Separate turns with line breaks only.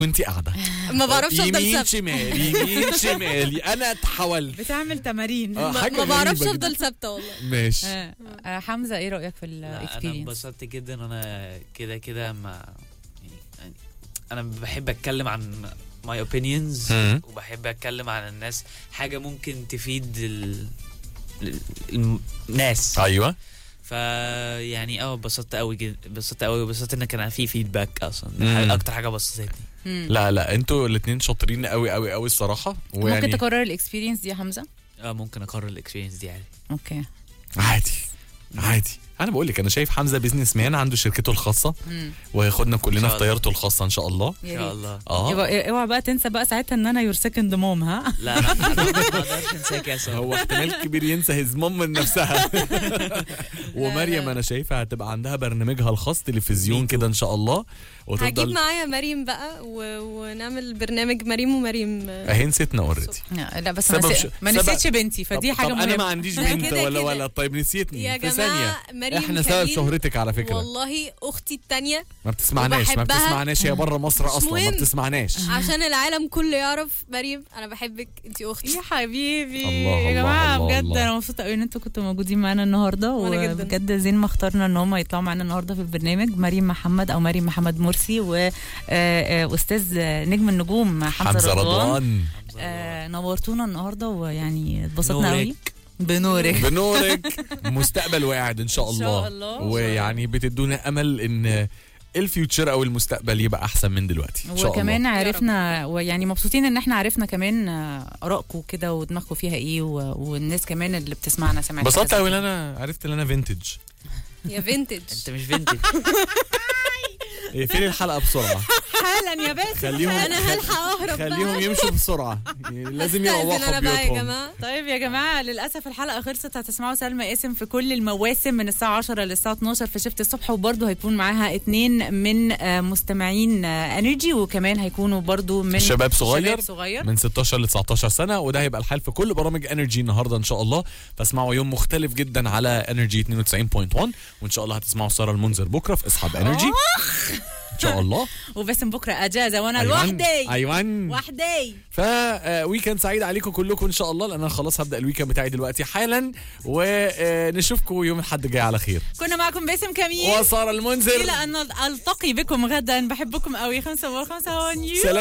وانت قاعده
ما بعرفش افضل
يمين
ثابته
شمال يمين شمال انا اتحولت
بتعمل تمارين
آه،
ما
حاجة
ما بعرفش
غريبة
افضل
جدا.
ثابته والله
ماشي
آه، آه، حمزه ايه رايك في
لا، انا
الاكسبيرينس
انبسطت جدا انا كده كده ما يعني يعني انا بحب اتكلم عن ماي اوبينيونز
مم.
وبحب اتكلم عن الناس حاجه ممكن تفيد ال... ال- الناس
ايوه
فيعني اه انبسطت قوي جدا انبسطت قوي وانبسطت ان كان في فيدباك اصلا دي
مم.
حاجة- اكتر حاجه بسطتني
لا لا انتوا الاثنين شاطرين قوي قوي قوي الصراحه
ممكن
ويعني
تكرر الاكسبيرينس دي يا حمزه
اه ممكن اكرر الاكسبيرينس دي عادي
اوكي
عادي عادي انا بقول لك انا شايف حمزه بيزنس مان عنده شركته الخاصه
مم.
وهياخدنا كلنا
إن
في
شاء الله.
طيارته الخاصه ان شاء الله
ان
يا
شاء
ريت
الله
اه
يبقى اوعى بقى تنسى بقى ساعتها ان انا يور سكند موم ها
لا انا أنا ما اقدرش انساك يا ساره
هو احتمال كبير ينسى هيز مام من نفسها ومريم
لا.
انا شايفها هتبقى عندها برنامجها الخاص تلفزيون كده ان شاء الله
هجيب
وتفضل
معايا مريم بقى و... ونعمل برنامج مريم ومريم
اهي نسيتنا اوريدي
لا بس
سبب
ما,
ش-
نسي... ما
سبب-
نسيتش بنتي فدي
طب
حاجه
طب
مهمه
انا ما عنديش
لا،
بنت
كده
ولا
كده.
ولا طيب نسيتني
يا
في
جماعه
ثانيه
مريم
احنا سبب
خليل
شهرتك على فكره
والله اختي التانية
ما بتسمعناش ما
وبحبها.
بتسمعناش هي بره مصر
مش
اصلا ما
مهم.
بتسمعناش
عشان العالم كله يعرف مريم انا بحبك انتي اختي
يا حبيبي
الله،
يا
الله،
جماعه
الله،
بجد
الله.
انا مبسوطه قوي ان انتوا كنتوا موجودين معانا النهارده
وأنا جداً.
وبجد زين ما اخترنا ان هم يطلعوا معانا النهارده في البرنامج مريم محمد او مريم محمد مرسي واستاذ نجم النجوم حمزه,
حمزه
رضوان
رضوان
آه، نورتونا النهارده ويعني اتبسطنا قوي
نورك.
بنورك
بنورك مستقبل واعد ان شاء
إن
الله
شاء الله.
ويعني بتدونا امل ان الفيوتشر او المستقبل يبقى احسن من دلوقتي ان شاء
وكمان
الله
عرفنا ويعني مبسوطين ان احنا عرفنا كمان آه، ارائكم كده ودماغكم فيها ايه و- والناس كمان اللي بتسمعنا سمعت
انبسطت قوي ان انا عرفت ان انا فينتج
يا فينتج
انت مش فينتج
اقفلي الحلقه بسرعه
حالا يا باسم
خليهم
انا هلحق اهرب
خليهم
بقى
يمشوا بسرعه لازم
أستأذن
يروحوا
انا بقى يا
بيوتهم
جماعه
طيب يا جماعه للاسف الحلقه خلصت هتسمعوا سلمى قاسم في كل المواسم من الساعه 10 للساعه 12 في شفت الصبح وبرده هيكون معاها اتنين من آه، مستمعين آه، انرجي وكمان هيكونوا برده من
شباب صغير
شباب صغير
من 16 ل 19 سنه وده هيبقى الحال في كل برامج انرجي النهارده ان شاء الله فاسمعوا يوم مختلف جدا على انرجي 92.1 وان شاء الله هتسمعوا ساره المنذر بكره في اصحاب انرجي ان شاء الله
وباسم بكره اجازه وانا لوحدي
ايوان
وحدي
فويكند سعيد عليكم كلكم ان شاء الله لان انا خلاص هبدا الويكند بتاعي دلوقتي حالا ونشوفكم يوم الاحد الجاي على خير
كنا معكم باسم كميل
وساره المنذر
الى ان التقي بكم غدا بحبكم قوي خمسة وخمسة ونيو
سلام